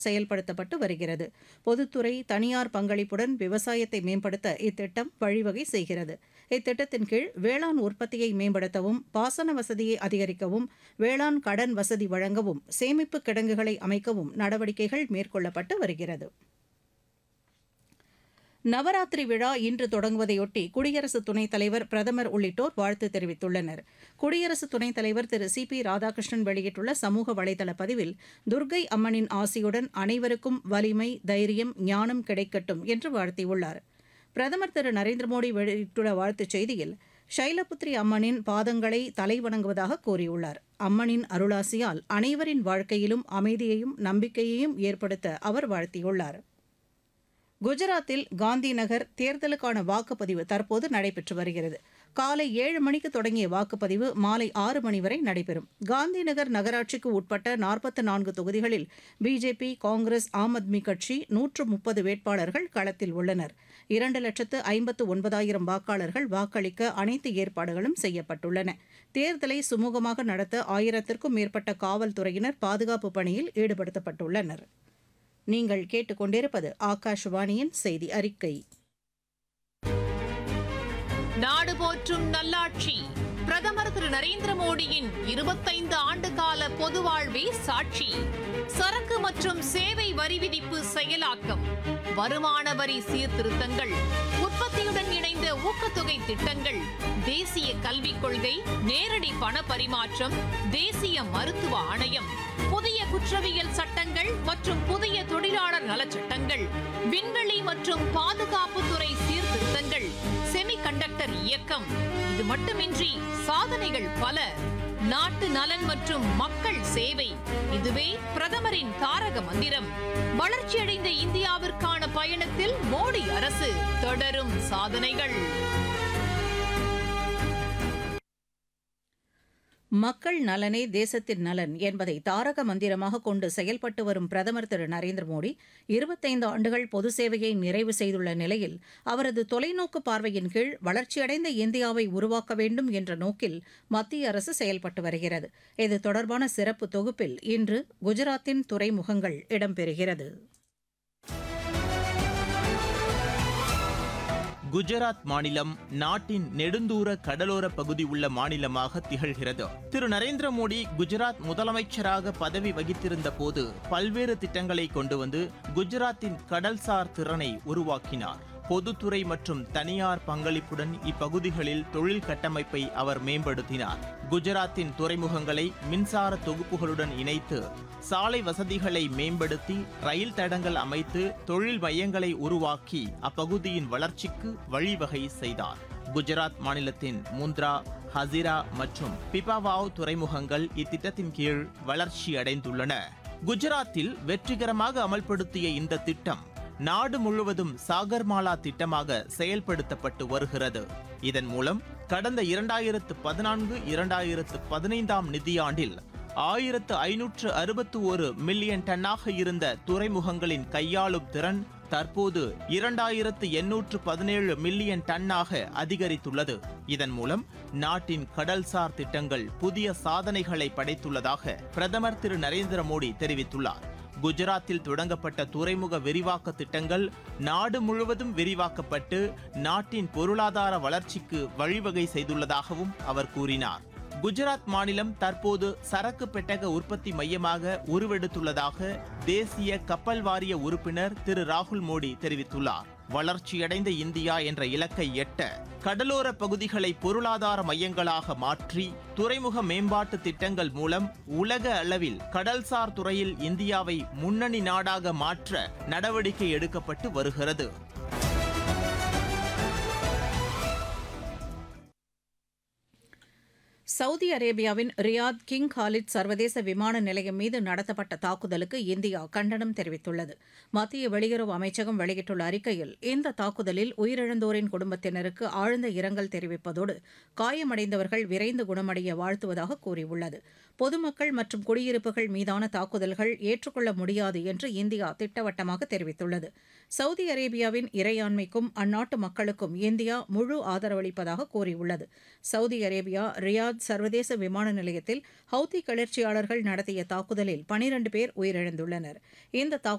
செயல்படுத்தப்பட்டு வருகிறது பொதுத்துறை தனியார் பங்களிப்புடன் விவசாயத்தை மேம்படுத்த இத்திட்டம் வழிவகை செய்கிறது இத்திட்டத்தின் கீழ் வேளாண் உற்பத்தியை மேம்படுத்தவும் பாசன வசதியை அதிகரிக்கவும் வேளாண் கடன் வசதி வழங்கவும் சேமிப்பு கிடங்குகளை அமைக்கவும் நடவடிக்கைகள் மேற்கொள்ளப்பட்டு வருகிறது நவராத்திரி விழா இன்று தொடங்குவதையொட்டி குடியரசு துணைத் தலைவர் பிரதமர் உள்ளிட்டோர் வாழ்த்து தெரிவித்துள்ளனர் குடியரசு துணைத் தலைவர் திரு சி பி ராதாகிருஷ்ணன் வெளியிட்டுள்ள சமூக வலைதள பதிவில் துர்க்கை அம்மனின் ஆசியுடன் அனைவருக்கும் வலிமை தைரியம் ஞானம் கிடைக்கட்டும் என்று வாழ்த்தியுள்ளார் பிரதமர் திரு நரேந்திர மோடி வெளியிட்டுள்ள வாழ்த்துச் செய்தியில் ஷைலபுத்ரி அம்மனின் பாதங்களை தலைவணங்குவதாக கூறியுள்ளார் அம்மனின் அருளாசியால் அனைவரின் வாழ்க்கையிலும் அமைதியையும் நம்பிக்கையையும் ஏற்படுத்த அவர் வாழ்த்தியுள்ளார் குஜராத்தில் காந்தி நகர் தேர்தலுக்கான வாக்குப்பதிவு தற்போது நடைபெற்று வருகிறது காலை ஏழு மணிக்கு தொடங்கிய வாக்குப்பதிவு மாலை ஆறு மணி வரை நடைபெறும் காந்தி நகர் நகராட்சிக்கு உட்பட்ட நாற்பத்து நான்கு தொகுதிகளில் பிஜேபி காங்கிரஸ் ஆம் ஆத்மி கட்சி நூற்று முப்பது வேட்பாளர்கள் களத்தில் உள்ளனர் இரண்டு லட்சத்து ஐம்பத்து ஒன்பதாயிரம் வாக்காளர்கள் வாக்களிக்க அனைத்து ஏற்பாடுகளும் செய்யப்பட்டுள்ளன தேர்தலை சுமூகமாக நடத்த ஆயிரத்திற்கும் மேற்பட்ட காவல்துறையினர் பாதுகாப்பு பணியில் ஈடுபடுத்தப்பட்டுள்ளனர் நீங்கள் கேட்டுக்கொண்டிருப்பது ஆகாஷவாணியின் செய்தி அறிக்கை நாடு போற்றும் நல்லாட்சி பிரதமர் திரு நரேந்திர மோடியின் இருபத்தைந்து ஆண்டு கால பொது வாழ்வே சாட்சி சரக்கு மற்றும் சேவை வரி விதிப்பு செயலாக்கம் வருமான வரி சீர்திருத்தங்கள் உற்பத்தியுடன் இணைந்த ஊக்கத்தொகை திட்டங்கள் தேசிய கல்விக் கொள்கை நேரடி பண பரிமாற்றம் தேசிய மருத்துவ ஆணையம் புதிய குற்றவியல் சட்டங்கள் மற்றும் புதிய தொழிலாளர் நலச்சட்டங்கள் விண்வெளி மற்றும் பாதுகாப்புத்துறை சீர்திருத்தங்கள் செமிகண்டக்டர் இயக்கம் இது மட்டுமின்றி சாதனைகள் பல நாட்டு நலன் மற்றும் மக்கள் சேவை இதுவே பிரதமரின் தாரக மந்திரம் வளர்ச்சியடைந்த இந்தியாவிற்கான பயணத்தில் மோடி அரசு தொடரும் சாதனைகள் மக்கள் நலனே தேசத்தின் நலன் என்பதை தாரக மந்திரமாக கொண்டு செயல்பட்டு வரும் பிரதமர் திரு நரேந்திர மோடி இருபத்தைந்து ஆண்டுகள் பொது சேவையை நிறைவு செய்துள்ள நிலையில் அவரது தொலைநோக்கு பார்வையின் கீழ் வளர்ச்சியடைந்த இந்தியாவை உருவாக்க வேண்டும் என்ற நோக்கில் மத்திய அரசு செயல்பட்டு வருகிறது இது தொடர்பான சிறப்பு தொகுப்பில் இன்று குஜராத்தின் துறைமுகங்கள் இடம்பெறுகிறது குஜராத் மாநிலம் நாட்டின் நெடுந்தூர கடலோர பகுதி உள்ள மாநிலமாக திகழ்கிறது திரு நரேந்திர மோடி குஜராத் முதலமைச்சராக பதவி வகித்திருந்த போது பல்வேறு திட்டங்களை கொண்டு வந்து குஜராத்தின் கடல்சார் திறனை உருவாக்கினார் பொதுத்துறை மற்றும் தனியார் பங்களிப்புடன் இப்பகுதிகளில் தொழில் கட்டமைப்பை அவர் மேம்படுத்தினார் குஜராத்தின் துறைமுகங்களை மின்சார தொகுப்புகளுடன் இணைத்து சாலை வசதிகளை மேம்படுத்தி ரயில் தடங்கள் அமைத்து தொழில் மையங்களை உருவாக்கி அப்பகுதியின் வளர்ச்சிக்கு வழிவகை செய்தார் குஜராத் மாநிலத்தின் முந்த்ரா ஹசிரா மற்றும் பிபாவாவ் துறைமுகங்கள் இத்திட்டத்தின் கீழ் வளர்ச்சி அடைந்துள்ளன குஜராத்தில் வெற்றிகரமாக அமல்படுத்திய இந்த திட்டம் நாடு முழுவதும் சாகர்மாலா திட்டமாக செயல்படுத்தப்பட்டு வருகிறது இதன் மூலம் கடந்த இரண்டாயிரத்து பதினான்கு இரண்டாயிரத்து பதினைந்தாம் நிதியாண்டில் ஆயிரத்து ஐநூற்று அறுபத்து ஒரு மில்லியன் டன்னாக இருந்த துறைமுகங்களின் கையாளும் திறன் தற்போது இரண்டாயிரத்து எண்ணூற்று பதினேழு மில்லியன் டன்னாக அதிகரித்துள்ளது இதன் மூலம் நாட்டின் கடல்சார் திட்டங்கள் புதிய சாதனைகளை படைத்துள்ளதாக பிரதமர் திரு நரேந்திர மோடி தெரிவித்துள்ளார் குஜராத்தில் தொடங்கப்பட்ட துறைமுக விரிவாக்க திட்டங்கள் நாடு முழுவதும் விரிவாக்கப்பட்டு நாட்டின் பொருளாதார வளர்ச்சிக்கு வழிவகை செய்துள்ளதாகவும் அவர் கூறினார் குஜராத் மாநிலம் தற்போது சரக்கு பெட்டக உற்பத்தி மையமாக உருவெடுத்துள்ளதாக தேசிய கப்பல் வாரிய உறுப்பினர் திரு ராகுல் மோடி தெரிவித்துள்ளார் வளர்ச்சியடைந்த இந்தியா என்ற இலக்கை எட்ட கடலோர பகுதிகளை பொருளாதார மையங்களாக மாற்றி துறைமுக மேம்பாட்டு திட்டங்கள் மூலம் உலக அளவில் கடல்சார் துறையில் இந்தியாவை முன்னணி நாடாக மாற்ற நடவடிக்கை எடுக்கப்பட்டு வருகிறது சவுதி அரேபியாவின் ரியாத் கிங் காலித் சர்வதேச விமான நிலையம் மீது நடத்தப்பட்ட தாக்குதலுக்கு இந்தியா கண்டனம் தெரிவித்துள்ளது மத்திய வெளியுறவு அமைச்சகம் வெளியிட்டுள்ள அறிக்கையில் இந்த தாக்குதலில் உயிரிழந்தோரின் குடும்பத்தினருக்கு ஆழ்ந்த இரங்கல் தெரிவிப்பதோடு காயமடைந்தவர்கள் விரைந்து குணமடைய வாழ்த்துவதாக கூறியுள்ளது பொதுமக்கள் மற்றும் குடியிருப்புகள் மீதான தாக்குதல்கள் ஏற்றுக்கொள்ள முடியாது என்று இந்தியா திட்டவட்டமாக தெரிவித்துள்ளது சவுதி அரேபியாவின் இறையாண்மைக்கும் அந்நாட்டு மக்களுக்கும் இந்தியா முழு ஆதரவளிப்பதாக கூறியுள்ளது சவுதி அரேபியா ரியாத் சர்வதேச விமான நிலையத்தில் ஹவுதி கிளர்ச்சியாளர்கள் நடத்திய தாக்குதலில் பனிரண்டு பேர் உயிரிழந்துள்ளனர் இந்த